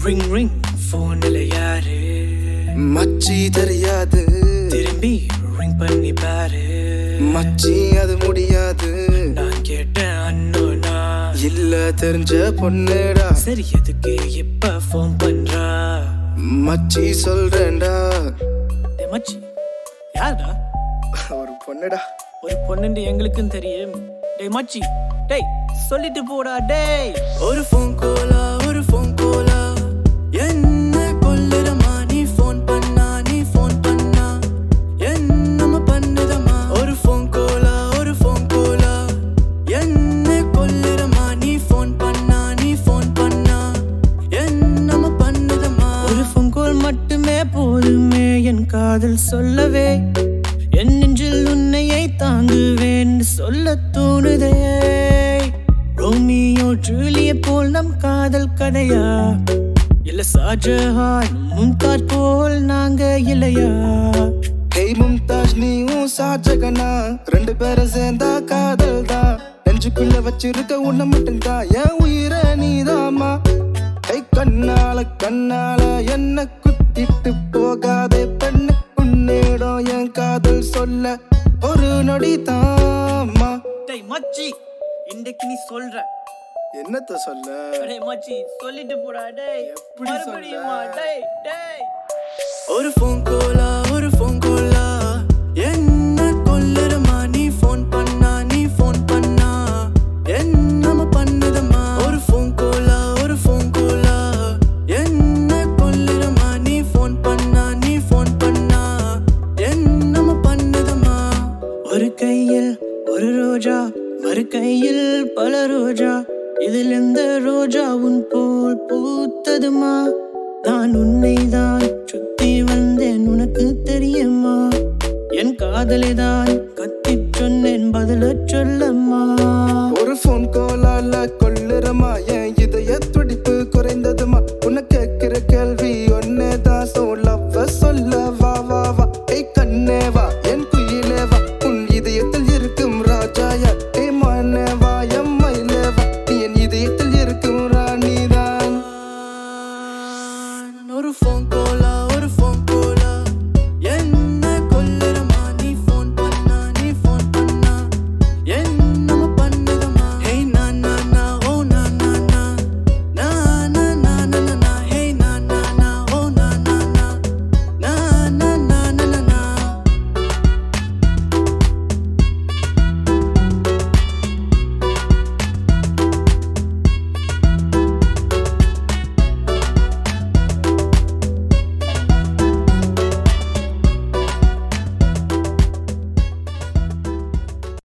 Ring ring போன்ல யாரு மச்சி தெரியாது திரும்பி ரிங் பண்ணி பாரு மச்சி அது முடியாது நான் கேட்டேன் அண்ணோனா இல்ல தெரிஞ்ச பொண்ணுடா சரி எதுக்கு இப்ப ஃபோன் பண்றா மச்சி சொல்றேன்டா டேய் மச்சி யாருடா ஒரு பொண்ணுடா ஒரு பொண்ணுண்டு எங்களுக்கும் தெரியும் டேய் மச்சி டேய் சொல்லிட்டு போடா டேய் ஒரு ஃபோன் கோலா ஒரு ஃபோன் கோலா என்ன கொல்லுறமா நீ ஃபோன் பண்ணா நீ ஃபோன் பண்ணா என்னம பண்ணுதமா ஒரு ஃபோன் கோலா ஒரு ஃபோன் கோலா என்ன கொல்லுறமா நீ ஃபோன் பண்ணா நீ ஃபோன் பண்ணா என்னம பண்ணுதமா ஒரு ஃபோன் கால் மட்டுமே போதுமே என் காதல் சொல்லவே என் நெஞ்சில் உன்னையை தாங்குவேன் சொல்ல தோணுதே ரோமியோ ஜூலிய போல் நம் காதல் கதையா இல்ல ஷாஜஹான் மும்தாஜ் போல் நாங்க இல்லையா ஹேய் மும்தாஜ் நீயும் ஷாஜகனா ரெண்டு பேரும் சேர்ந்தா காதல் தான் நெஞ்சுக்குள்ள வச்சிருக்க உன்னை மட்டும்தான் என் உயிர நீதாமா கை கண்ணால கண்ணால என்ன குத்திட்டு போகாதே பெண்ணு உன்னிடம் என் காதல் சொல்ல ஒரு நொடி தாமா டேய் மச்சி இன்றைக்கு நீ சொல்ற என்னத்த சொல்ல டேய் மச்சி சொல்லிட்டு போடா டேய் எப்படி மறுபடியுமா சொல்ல? டேய் டேய் ஒரு ஃபோன் கோலா ஒரு ஃபோன் கோலா என்ன கொல்லுறமா நீ ஃபோன் பண்ணா நீ ஃபோன் பண்ணா என்னம பண்ணுதமா ஒரு ஃபோன் கோலா ஒரு ஃபோன் கோலா என்ன கொல்லுறமா நீ ஃபோன் பண்ணா நீ ஃபோன் பண்ணா என்னம பண்ணுதமா ஒரு கையில் ஒரு ரோஜா மறு கையில் பல ரோஜா இதில் எந்த ரோஜா உன் போல் பூத்ததுமா நான் உன்னை தான் சுத்தி வந்தேன் உனக்கு தெரியுமா என் காதலை தான் கத்தி சொன்னேன் பதில சொல்லம்மா ஒரு ஃபோன் கோலால